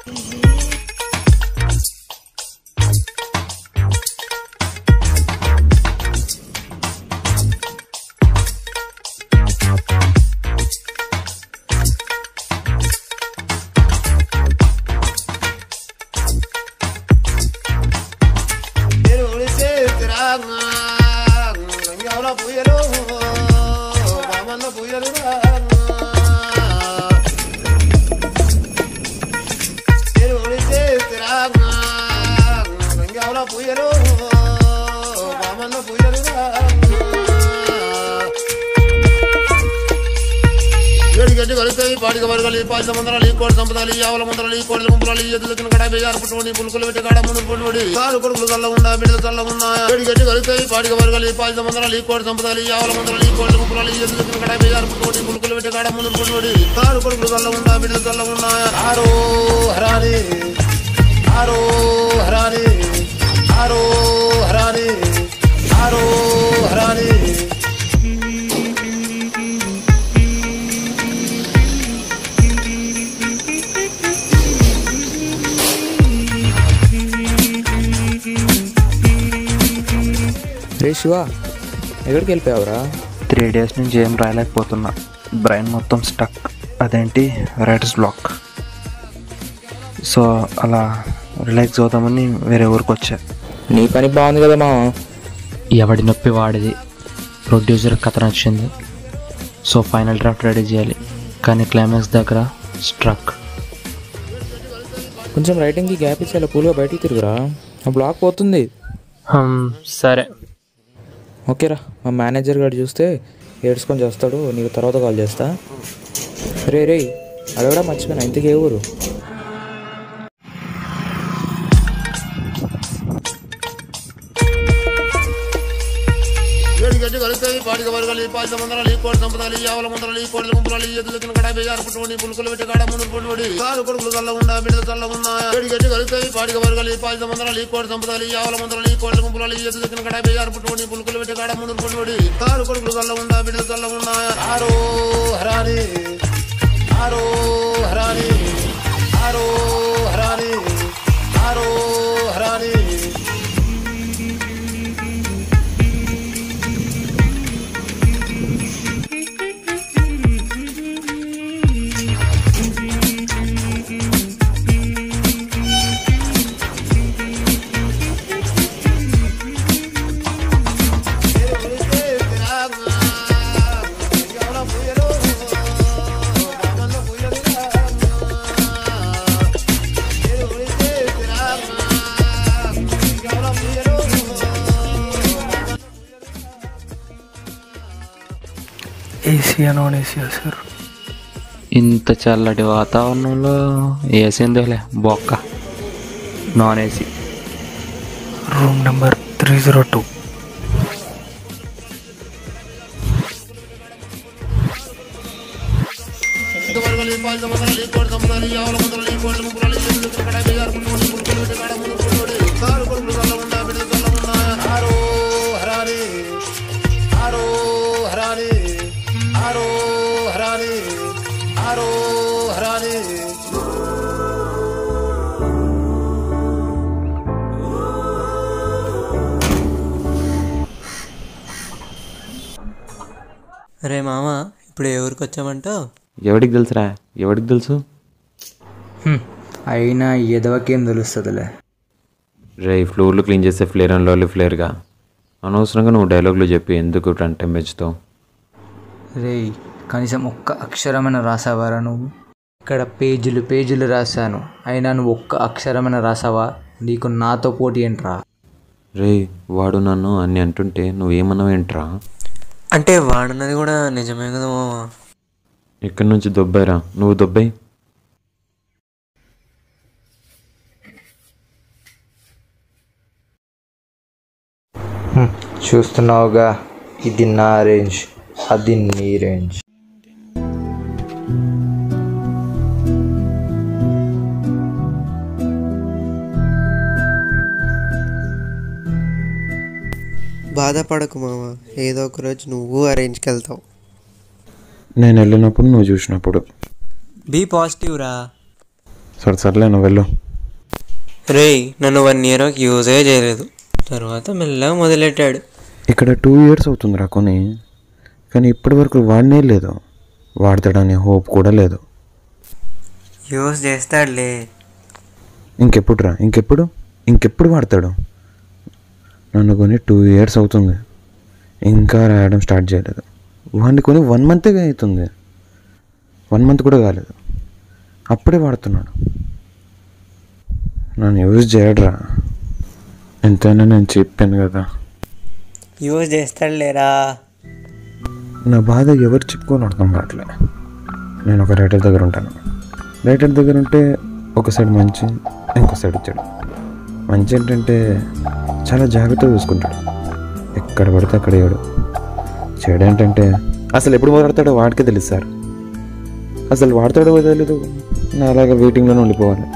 గడ్డి కలుస్తాయి పాడిక వర్గాలు పాలిత మందరాలు ఈ కోడి సంపదాలు ఈ ఆవుల మందరాలు ఈ కోడి గుంపురాలు ఈ ఎద్దులకిన కడ బేజారు పుట్టుబడి పులుకులు పెట్టి కాడ ముందు పుట్టుబడి కాలు కొడుకులు చల్లగుండా బిడ్డలు చల్లగున్నా గడ్డి గడ్డి కలుస్తాయి పాడిక వర్గాలు ఈ పాలిత మందరాలు ఈ కోడి సంపదాలు ఈ ఆవుల మందరాలు ఈ కోడి గుంపురాలు ఈ ఎద్దులకిన కడ బేజారు పుట్టుబడి పులుకులు పెట్టి కాడ ముందు పుట్టుబడి కాలు కొడుకులు చల్లగుండా బిడ్డలు చల్లగున్నా ఆరో హరాని ఆరో హరాని ఆరో హరాని ఆరో హరాని రే శివ ఎక్కడికి వెళ్ళిపోయావురా త్రీ డేస్ నుంచి ఏం రాయలేకపోతున్నా బ్రెయిన్ మొత్తం స్టక్ అదేంటి రైటర్స్ బ్లాక్ సో అలా రిలాక్స్ అవుదామని వేరే ఊరికి వచ్చా నీ పని బాగుంది కదా మామ ఎవడి నొప్పి వాడిది ప్రొడ్యూసర్ కథ నచ్చింది సో ఫైనల్ డ్రాఫ్ట్ రెడీ చేయాలి కానీ క్లైమాక్స్ దగ్గర స్ట్రక్ కొంచెం రైటింగ్కి గ్యాప్ ఇచ్చి అలా కూల్గా బయటికి తిరుగురా ఆ బ్లాక్ పోతుంది సరే ఓకేరా మా మేనేజర్ గారు చూస్తే ఏడ్చుకొని చేస్తాడు నీకు తర్వాత కాల్ చేస్తా రే రే అడగడా మర్చిపోయినా ఇంతకీ ఏ ఊరు ఏడు గడ్డి కలుస్తాయి పాడిక వర్గాలు ఈ పాలిత మందరాలు ఈ కోడి సంపదాలు ఈ ఆవుల మందరాలు ఈ కోడి గుంపురాలు ఈ ఎద్దులకిన కడ బేజారు పుట్టుబడి పులుకులు పెట్టి కాడ ముందు పుట్టుబడి కాలు కొడుకులు చల్లగుండా బిడ్డలు చల్లగున్నా ఏడు గడ్డి కలుస్తాయి పాడిక వర్గాలు ఈ పాలిత మందరాలు ఈ కోడి సంపదాలు ఈ ఆవుల మందరాలు ఈ కోడి గుంపురాలు ఈ ఎద్దులకిన కడ బేజారు పుట్టుబడి పులుకులు పెట్టి కాడ ముందు పుట్టుబడి కాలు కొడుకులు చల్లగుండా బిడ్డలు చల్లగున్నా ఆరో హరాని ఆరో హరాని ఆరో హరాని ఆరో హరాని ఏసీ నాన్ ఏసీ సార్ ఇంత చల్లటి వాతావరణంలో ఏసీ ఎందుకులే బొక్క non AC room number three zero two రే మామ ఇప్పుడు ఏ ఊరికి వచ్చామంటావు ఎవడికి తెలుసురా ఎవడికి తెలుసు అయినా ఎదవకేం తెలుస్తుందిలే రే ఫ్లోర్లు క్లీన్ చేసే ఫ్లేర్ అండ్ లాలీ ఫ్లేర్గా అనవసరంగా నువ్వు డైలాగులు చెప్పి ఎందుకు టెంటెం పెంచుతావు రేయ్ కనీసం ఒక్క అక్షరమైన రాసావారా నువ్వు ఇక్కడ పేజీలు పేజీలు రాశాను అయినా నువ్వు ఒక్క అక్షరమైన రాసావా నీకు నాతో పోటీ ఏంట్రా రే వాడు నన్ను అన్ని అంటుంటే నువ్వేమన్నావేంట్రా అంటే వాడన్నది కూడా నిజమే కదా మామ ఇక్కడి నుంచి దొబ్బాయిరా నువ్వు దొబ్బాయి చూస్తున్నావుగా ఇది నా రేంజ్ అది నీ రేంజ్ బాధపడకు మామ ఏదో ఒక రోజు నువ్వు అరేంజ్కి వెళ్తావు నేను వెళ్ళినప్పుడు నువ్వు చూసినప్పుడు బీ పాజిటివ్ రా సరే సర్లే నువ్వు వెళ్ళు రేయ్ నన్ను వన్ ఇయర్ యూజే చేయలేదు తర్వాత మెల్లగా మొదలెట్టాడు ఇక్కడ టూ ఇయర్స్ అవుతుందిరా కొని కానీ ఇప్పటి వరకు వాడనే లేదు వాడతాడనే హోప్ కూడా లేదు యూజ్ చేస్తాడులే ఇంకెప్పుడు రా ఇంకెప్పుడు ఇంకెప్పుడు వాడతాడు నన్ను కొని టూ ఇయర్స్ అవుతుంది ఇంకా రాయడం స్టార్ట్ చేయలేదు వాడిని కొని వన్ మంతే అవుతుంది వన్ మంత్ కూడా కాలేదు అప్పుడే వాడుతున్నాడు నన్ను యూజ్ చేయడరా ఎంతైనా నేను చెప్పాను కదా యూజ్ చేస్తాడులేరా నా బాధ ఎవరు చెప్పుకొని అర్థం కావట్లే నేను ఒక రైటర్ దగ్గర ఉంటాను రైటర్ దగ్గర ఉంటే ఒక సైడ్ మంచి ఇంకో సైడ్ చెడు మంచి ఏంటంటే చాలా జాగ్రత్తగా చూసుకుంటాడు ఎక్కడ పడితే అక్కడ ఏడు చెడు ఏంటంటే అసలు ఎప్పుడు మొదలెడతాడో వాడికే తెలుసు సార్ అసలు వాడతాడో తెలీదు నా అలాగే వెయిటింగ్లోనే ఉండిపోవాలి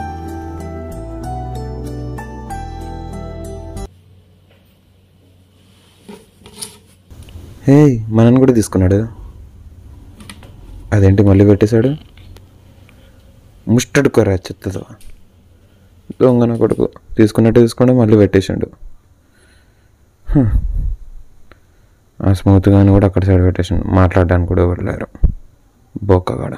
హే మనని కూడా తీసుకున్నాడు అదేంటి మళ్ళీ పెట్టేశాడు ముష్టడు కొర చెత్తతో దొంగన కొడుకు తీసుకున్నట్టు తీసుకుంటే మళ్ళీ పెట్టేశాడు హ్మ్. ఆ స్మూత్గాని కూడా అక్కడ సైడ్ పెట్టేసాడు మాట్లాడడానికి కూడా ఎవరు లేరు బొక్కగాడ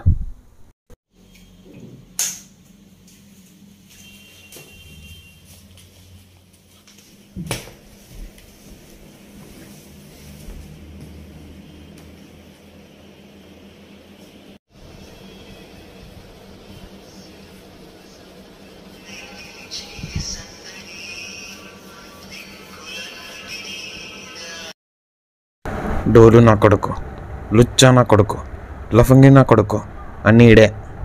డోలు నా కొడుకు లుచ్చా నా కొడుకు లఫంగి నా కొడుకు అన్నీ ఇడే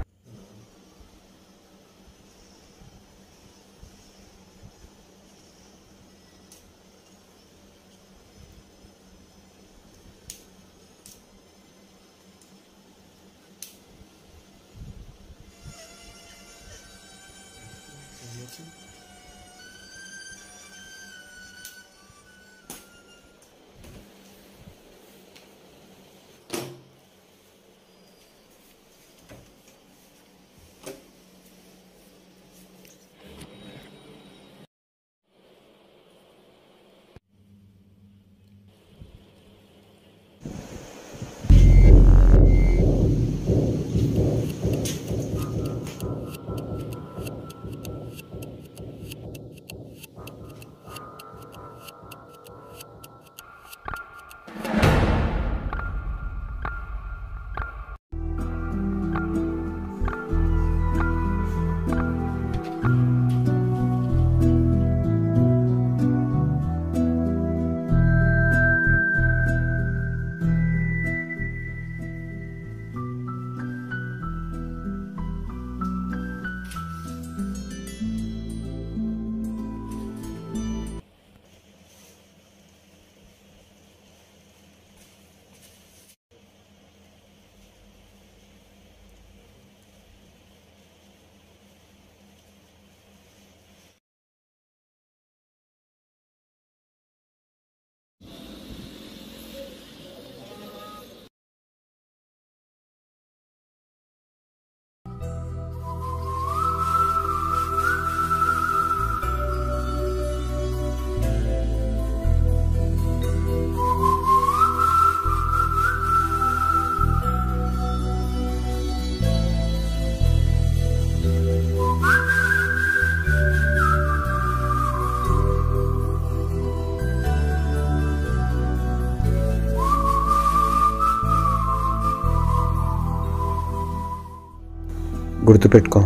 గుర్తుపెట్టుకో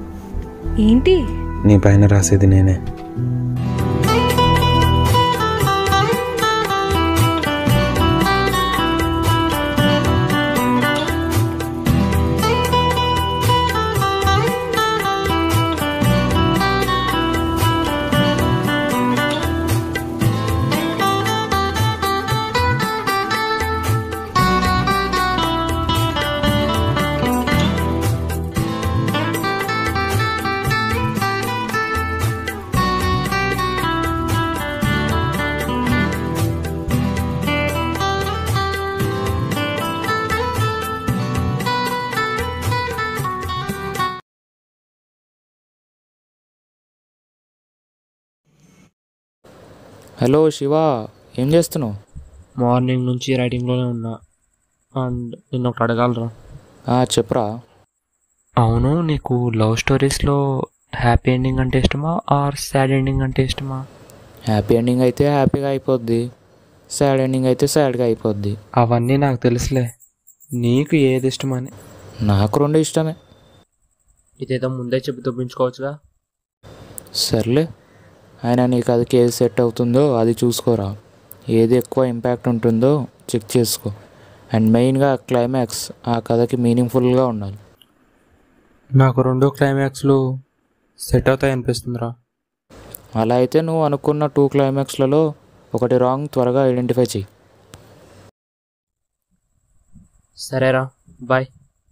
ఏంటి నీ పైన రాసేది నేనే హలో శివ ఏం చేస్తున్నావు మార్నింగ్ నుంచి రైటింగ్లోనే ఉన్నా అండ్ నిన్న ఒకటి అడగాలరా ఆ, చెప్పురా అవును నీకు లవ్ స్టోరీస్లో హ్యాపీ ఎండింగ్ అంటే ఇష్టమా ఆర్ సాడ్ ఎండింగ్ అంటే ఇష్టమా హ్యాపీ ఎండింగ్ అయితే హ్యాపీగా అయిపోద్ది సాడ్ ఎండింగ్ అయితే సాడ్గా అయిపోద్ది అవన్నీ నాకు తెలుసులే నీకు ఏది ఇష్టమని నాకు రెండు ఇష్టమే ఇదేదో ముందే చెప్పి తప్పించుకోవచ్చుగా సర్లే అయినా నీకు అది ఏది సెట్ అవుతుందో అది చూసుకోరా ఏది ఎక్కువ ఇంపాక్ట్ ఉంటుందో చెక్ చేసుకో అండ్ మెయిన్గా క్లైమాక్స్ ఆ కథకి మీనింగ్ఫుల్గా ఉండాలి నాకు రెండో క్లైమాక్స్లు సెట్ అవుతాయి అనిపిస్తుందిరా అలా అయితే నువ్వు అనుకున్న టూ క్లైమాక్స్లలో ఒకటి రాంగ్ త్వరగా ఐడెంటిఫై చెయ్యి సరేరా బాయ్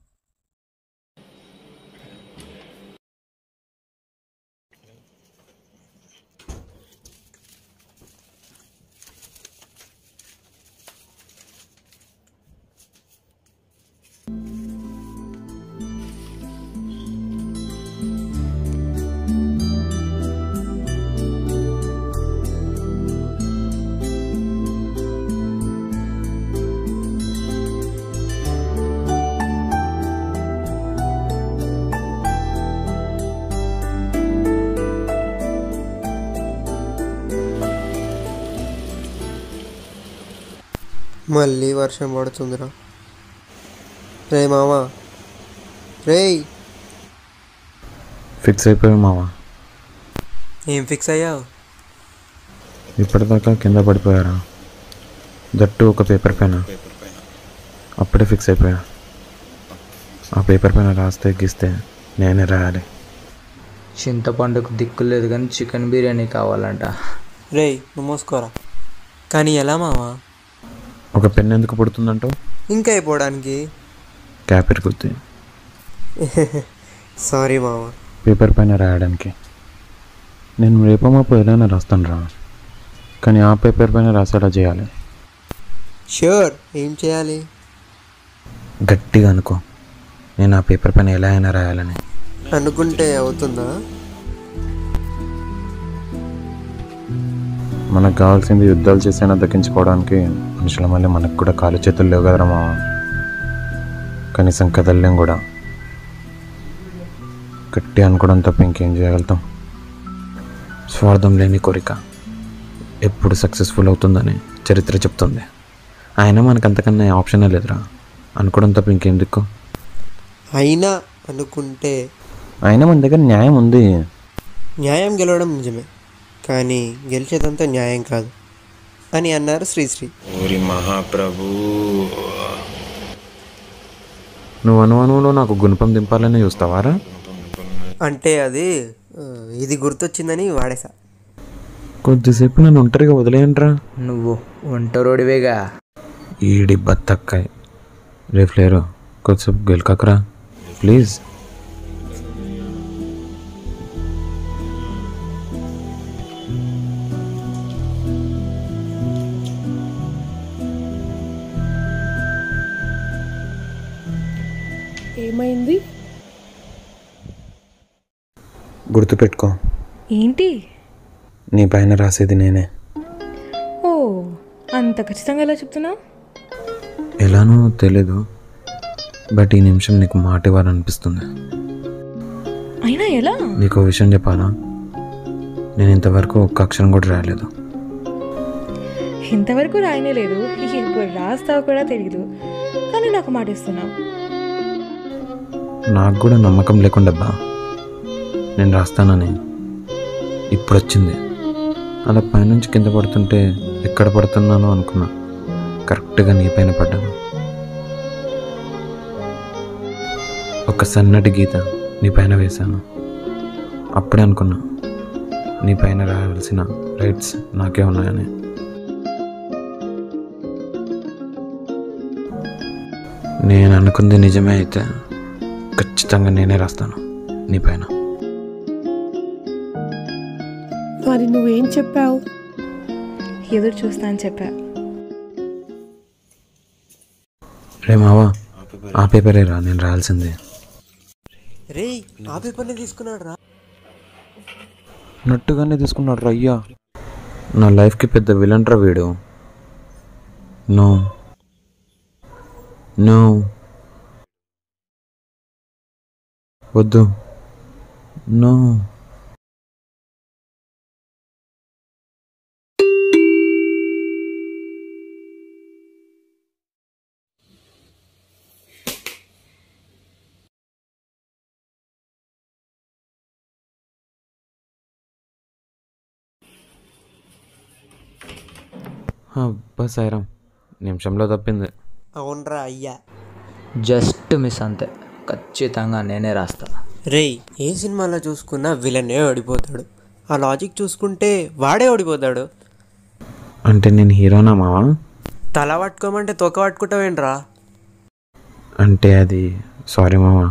మళ్ళీ వర్షం పడుతుందిరా రే మామా రేయ్ ఫిక్స్ అయిపోయావు మావా ఏం ఫిక్స్ అయ్యావు ఇప్పటిదాకా కింద పడిపోయారా దట్టు ఒక పేపర్ పైన అప్పుడే ఫిక్స్ అయిపోయా ఆ పేపర్ పైన రాస్తే గీస్తే నేనే రాయాలి చింతపండుకు దిక్కు లేదు కానీ చికెన్ బిర్యానీ కావాలంట రేయ్ నువ్వు మోసుకోరా కానీ ఎలా మావా ఒక పెన్ ఎందుకు పుడుతుందంటావు ఇంకా అయిపోవడానికి క్యాప్ ఇరుగుద్ది సారీ మావా పేపర్ పైన రాయడానికి నేను రేపో మాపో ఎలానే రాస్తాను రా కానీ ఆ పేపర్ పైన రాసేలా చేయాలి ష్యూర్ ఏం చేయాలి గట్టిగా అనుకో నేను ఆ పేపర్ పైన ఎలా అయినా రాయాలని అనుకుంటే అవుతుందా మనకు కావాల్సింది యుద్ధాలు చేసైనా దక్కించుకోవడానికి మనుషుల మళ్ళీ మనకు కూడా కాలు చేతులు లేవు కదరా మామ కనీసం కదలలేం కూడా గట్టి అనుకోవడం తప్ప ఇంకేం చేయగలుగుతాం స్వార్థం లేని కోరిక ఎప్పుడు సక్సెస్ఫుల్ అవుతుందని చరిత్ర చెప్తుంది అయినా మనకు అంతకన్నా ఆప్షనే లేదురా అనుకోవడం తప్ప ఇంకేం దిక్కు అయినా అనుకుంటే అయినా మన దగ్గర న్యాయం ఉంది న్యాయం గెలవడం నిజమే కానీ గెలిచేదంతా న్యాయం కాదు అని అన్నారు శ్రీశ్రీ ఓరి మహాప్రభు నువ్వు అనుమానంలో నాకు గుణపం దింపాలని చూస్తావారా అంటే అది ఆ, ఇది గుర్తొచ్చిందని వాడేసా కొద్దిసేపు నన్ను ఒంటరిగా వదిలేయండిరా నువ్వు ఒంటరోడివేగా ఈడి బత్తక్కాయ్ రేపు లేరు కొద్దిసేపు గెలకకరా ప్లీజ్ ఏమైంది గుర్తుపెట్టుకో ఏంటి నీ పైన రాసేది నేనే ఓ అంత ఖచ్చితంగా ఎలా చెప్తున్నావు ఎలానో తెలీదు బట్ ఈ నిమిషం నీకు మాట ఇవ్వాలనిపిస్తుంది అయినా ఎలా నీకు ఓ విషయం చెప్పాలా నేను ఇంతవరకు ఒక్క అక్షరం కూడా రాయలేదు ఇంతవరకు రాయనే లేదు ఇప్పుడు రాస్తావు కూడా తెలియదు కానీ నాకు మాట ఇస్తున్నావు నాకు కూడా నమ్మకం లేకుండా బా నేను రాస్తానని ఇప్పుడు వచ్చింది అలా పైనుంచి కింద పడుతుంటే ఎక్కడ పడుతున్నానో అనుకున్నా కరెక్ట్గా నీ పైన పడ్డాను ఒక సన్నటి గీత నీ పైన వేశాను అప్పుడే అనుకున్నా నీ పైన రాయాల్సిన రైట్స్ నాకే ఉన్నాయని నేను అనుకుంది నిజమే అయితే ఖచ్చితంగా నేనే రాస్తాను నీ పైన మరి నువ్వేం చెప్పావు ఎదురు చూస్తా అని చెప్పా రే మావా ఆ పేపరే రా నేను రాయాల్సింది రే ఆ పేపర్ని తీసుకున్నాడు రా నట్టుగానే తీసుకున్నాడు రా అయ్యా నా లైఫ్కి పెద్ద విలన్రా వీడు నో నో వద్దు నో అబ్బా సాయిరామ్ నిమిషంలో తప్పింది అవునరా అయ్యా జస్ట్ మిస్ అంతే ఖచ్చితంగా నేనే రాస్తా రేయ్ ఏ సినిమాలో చూసుకున్నా విలనే ఓడిపోతాడు ఆ లాజిక్ చూసుకుంటే వాడే ఓడిపోతాడు అంటే నేను హీరోనా మావా తల పట్టుకోమంటే తొక్క పట్టుకుంటావేంట్రా అంటే అది సారీ మావా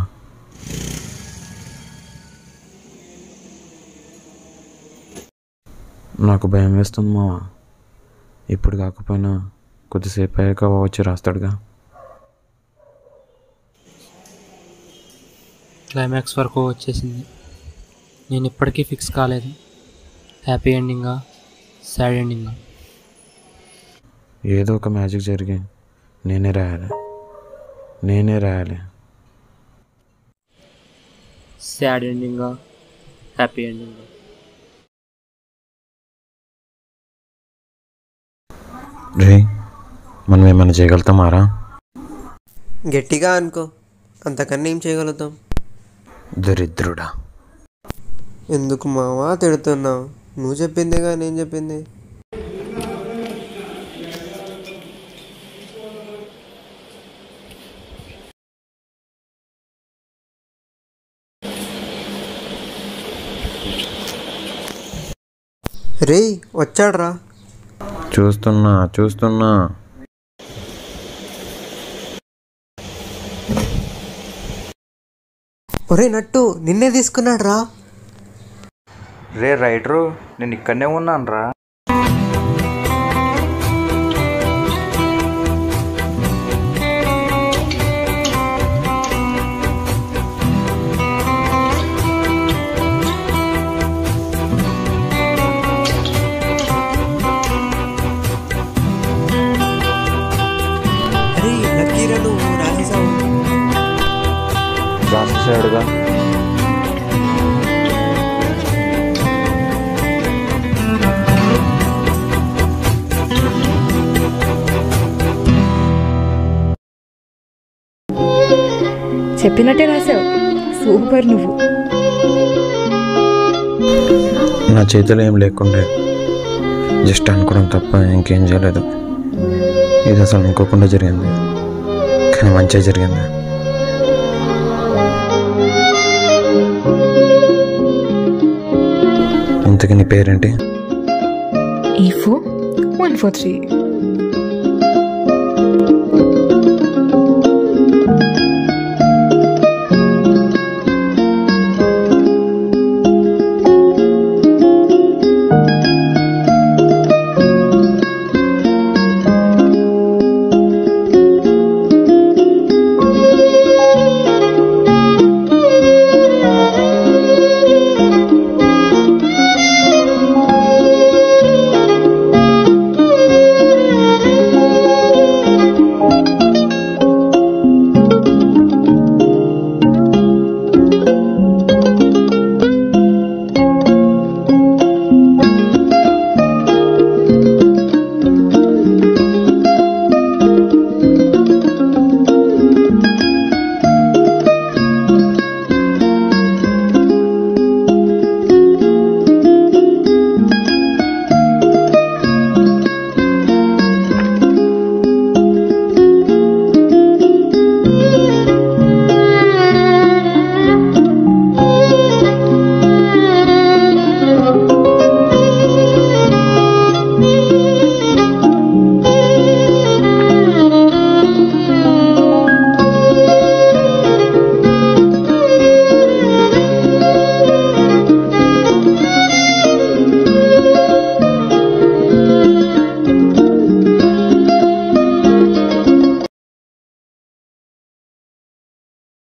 నాకు భయం వేస్తుంది మావా ఇప్పుడు కాకపోయినా కొద్దిసేపు అయ్యాక వచ్చి రాస్తాడుగా క్లైమాక్స్ వరకు వచ్చేసింది నేను ఇప్పటికీ ఫిక్స్ కాలేదు హ్యాపీ ఎండింగా సాడ్ ఎండింగా ఏదో ఒక మ్యాజిక్ జరిగి నేనే రాయాలి నేనే రాయాలి సాడ్ ఎండింగా హ్యాపీ ఎండింగా రే మనం ఏమైనా చేయగలుగుతామారా గట్టిగా అనుకో అంతకన్నా ఏం చేయగలుగుతాం దరిద్రుడా ఎందుకు మావా తిడుతున్నావు నువ్వు చెప్పిందేగా నేను చెప్పింది రేయ్ వచ్చాడ్రా చూస్తున్నా చూస్తున్నా ఒరే నట్టు నిన్నే తీసుకున్నాడు రా రే రైటరు నేను ఇక్కడనే ఉన్నాను రా అరే లక్కీరా నువ్వు రాసేసావు రాసేసాడుగా చెప్పినట్టే రాసావు సూపర్ నువ్వు నా చేతిలో ఏం లేకుండే జస్ట్ అనుకోవడం తప్ప ఇంకేం చేయలేదు ఇది అసలు అనుకోకుండా జరిగింది కానీ మంచిగా జరిగింది ఇంతకీ నీ పేరేంటి ఈ ఫోర్ వన్ ఫోర్ త్రీ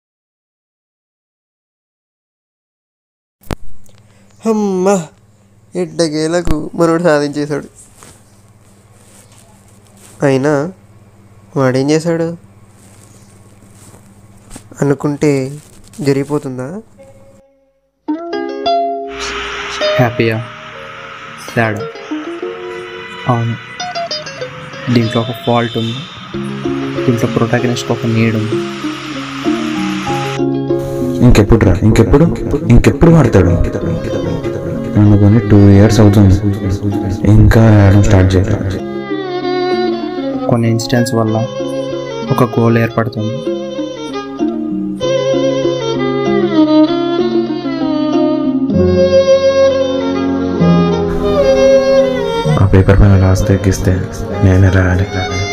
అమ్మా ఎడ్డగేలకు మనోడు సాధించేశాడు అయినా వాడేం చేశాడు అనుకుంటే జరిగిపోతుందా హ్యాపీయా సాడ్ అవును దీంట్లో ఒక ఫాల్ట్ ఉంది దీంట్లో ప్రొటాగనిస్ట్ ఒక నీడ్ ఉంది ఇంకెప్పుడు రా ఇంకెప్పుడు ఇంకెప్పుడు వాడతాడు అనుకొని టూ ఇయర్స్ అవుతుంది ఇంకా రాయడం స్టార్ట్ చేయాలి కొన్ని ఇన్సిడెంట్స్ వల్ల ఒక గోల్ ఏర్పడుతుంది ఆ పేపర్ పైన రాస్తే ఎక్కిస్తే నేనే రాయాలి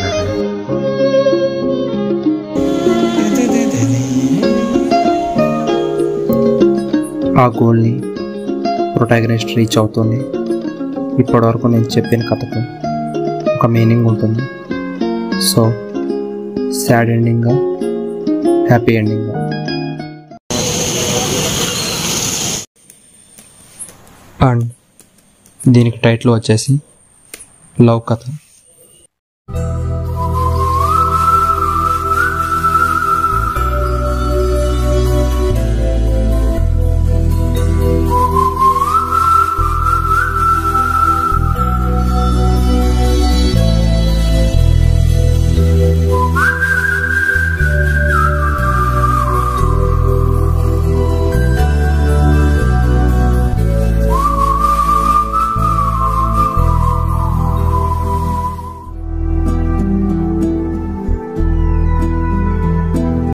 ఆ గోల్ని ప్రొటాగనిస్ట్ రీచ్ అవుతుంది ఇప్పటివరకు నేను చెప్పిన కథకు ఒక మీనింగ్ ఉంటుంది సో సాడ్ ఎండింగ్గా హ్యాపీ ఎండింగ్గా అండ్ దీనికి టైటిల్ వచ్చేసి లవ్ కథ